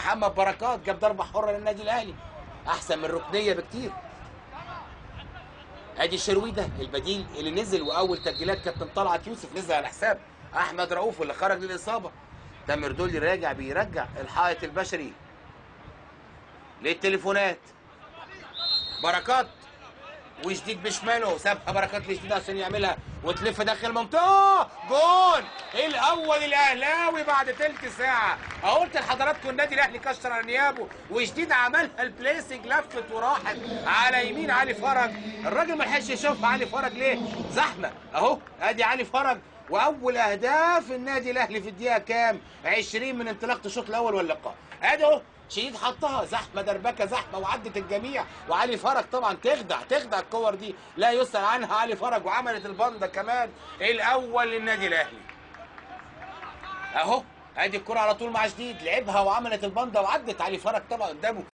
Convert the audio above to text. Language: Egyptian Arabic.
محمد بركات جاب ضربه حره للنادي الاهلي احسن من الركنيه بكتير ادي الشرويده البديل اللي نزل واول تسجيلات كابتن طلعت يوسف نزل على حساب احمد رؤوف اللي خرج للاصابه تامر دولي راجع بيرجع الحائط البشري للتليفونات بركات وجديد بشماله سابها بركات لجديد عشان يعملها وتلف داخل المنطقه جون الاول الاهلاوي بعد تلت ساعه قلت لحضراتكم النادي الاهلي كسر على نيابه وجديد عملها البليسنج لفت وراحت على يمين علي فرج الراجل ما لحقش يشوفها علي فرج ليه زحمه اهو ادي علي فرج واول اهداف النادي الاهلي في الدقيقه كام 20 من انطلاقه الشوط الاول واللقاء ادي اهو شديد حطها زحمه دربكه زحمه وعدت الجميع وعلي فرج طبعا تخدع تخدع الكور دي لا يسأل عنها علي فرج وعملت البنده كمان الاول للنادي الاهلي اهو ادي الكره على طول مع جديد لعبها وعملت البنده وعدت علي فرج طبعا قدامه